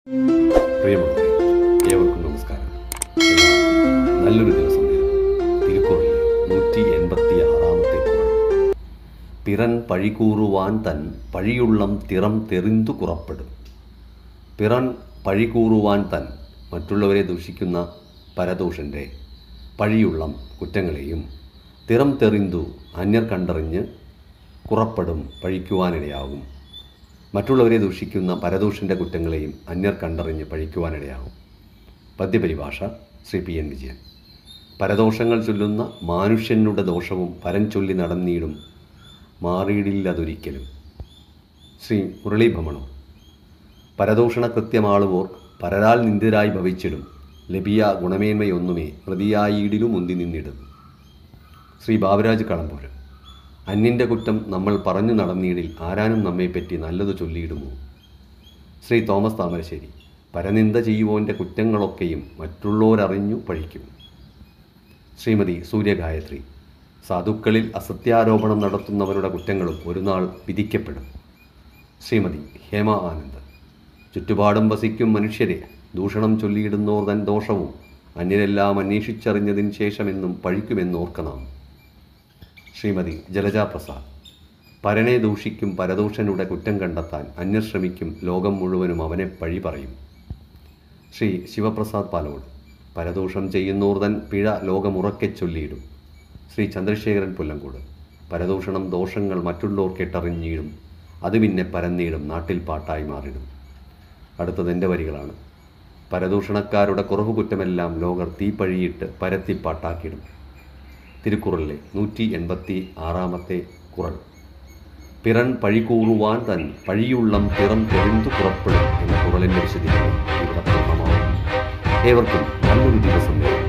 പ്രിയമുള്ളവരെ ഏവർക്കും നമസ്കാരം എല്ലാവർക്കും നല്ലൊരു ദിവസം നേരുന്നു തിരുക്കുറളിലെ നൂറ്റി എൺപത്തി ആറാമത്തെ കുറൾ പിറൻ പഴികൂറുവാൻ തൻ പഴിയുള്ളം തിറം തെറിന്തു കുറപ്പെടും പിറൻ പഴികൂറുവാൻ തൻ മറ്റുള്ളവരെ ദൂഷിക്കുന്ന പരദോഷൻ്റെ പഴിയുള്ളം കുറ്റങ്ങളെയും തിറം തെറിന്തു അന്യർ കണ്ടറിഞ്ഞ് കുറപ്പെടും പഴിക്കുവാനിടയാകും മറ്റുള്ളവരെ ദൂഷിക്കുന്ന പരദൂഷൻ്റെ കുറ്റങ്ങളെയും അന്യർ കണ്ടറിഞ്ഞ് പഴിക്കുവാനിടയാകും പദ്യപരിഭാഷ ശ്രീ പി എൻ വിജയൻ പരദോഷങ്ങൾ ചൊല്ലുന്ന മാനുഷ്യനുടെ ദോഷവും പരൻ ചൊല്ലി നടന്നീടും മാറിയിടില്ലതൊരിക്കലും ശ്രീ മുരളീ ഭമണോ പരദൂഷണ കൃത്യമാളുവോർ പരരാൽ നിന്ദിതരായി ഭവിച്ചിടും ലഭിയ ഗുണമേന്മയൊന്നുമേ പ്രതിയായിടിലും മുന്തി നിന്നിടും ശ്രീ ബാബുരാജ് കളമ്പൂര് അന്യൻ്റെ കുറ്റം നമ്മൾ പറഞ്ഞു നടന്നീടിൽ ആരാനും നമ്മെപ്പറ്റി നല്ലത് ചൊല്ലിയിടുമോ ശ്രീ തോമസ് താമരശ്ശേരി പരനിന്ദ ചെയ്യുവോൻ്റെ കുറ്റങ്ങളൊക്കെയും മറ്റുള്ളവരറിഞ്ഞു പഴിക്കും ശ്രീമതി സൂര്യഗായത്രി സാധുക്കളിൽ അസത്യാരോപണം നടത്തുന്നവരുടെ കുറ്റങ്ങളും ഒരു നാൾ വിധിക്കപ്പെടും ശ്രീമതി ഹേമ ആനന്ദ് ചുറ്റുപാടും വസിക്കും മനുഷ്യരെ ദൂഷണം ചൊല്ലിയിടുന്നോർ തൻ ദോഷവും അന്യരെല്ലാം അന്വേഷിച്ചറിഞ്ഞതിന് ശേഷമെന്നും പഴിക്കുമെന്നോർക്കണം ശ്രീമതി ജലജ പ്രസാദ് പരനെ ദൂഷിക്കും പരദൂഷനുടെ കുറ്റം കണ്ടെത്താൻ അന്യർ ശ്രമിക്കും ലോകം മുഴുവനും അവനെ പഴി പറയും ശ്രീ ശിവപ്രസാദ് പാലോട് പരദൂഷം ചെയ്യുന്നോർ തൻ പിഴ ലോകമുറക്കെ ചൊല്ലിയിടും ശ്രീ ചന്ദ്രശേഖരൻ പുല്ലങ്കോട് പരദൂഷണം ദോഷങ്ങൾ മറ്റുള്ളവർ കേട്ടറിഞ്ഞിടും അത് പിന്നെ പരന്നീടും നാട്ടിൽ പാട്ടായി മാറിടും അടുത്തത് എൻ്റെ വരികളാണ് പരദൂഷണക്കാരുടെ കുറവ് കുറ്റമെല്ലാം ലോകർ തീപ്പഴിയിട്ട് പരത്തി പാട്ടാക്കിയിടും തിരുക്കുറളിലെ നൂറ്റി എൺപത്തി ആറാമത്തെ കുറൾ പിറൻ പഴികൂറുവാൻ തൻ പഴിയുള്ളം പിറം തെളിന്തു പുറപ്പെടും എന്ന കുറളിൻ്റെ വിശദീകരണം ഇവിടെ പൂർണ്ണമാവും ഏവർക്കും നല്ലൊരു ദിവസം നേരുന്നു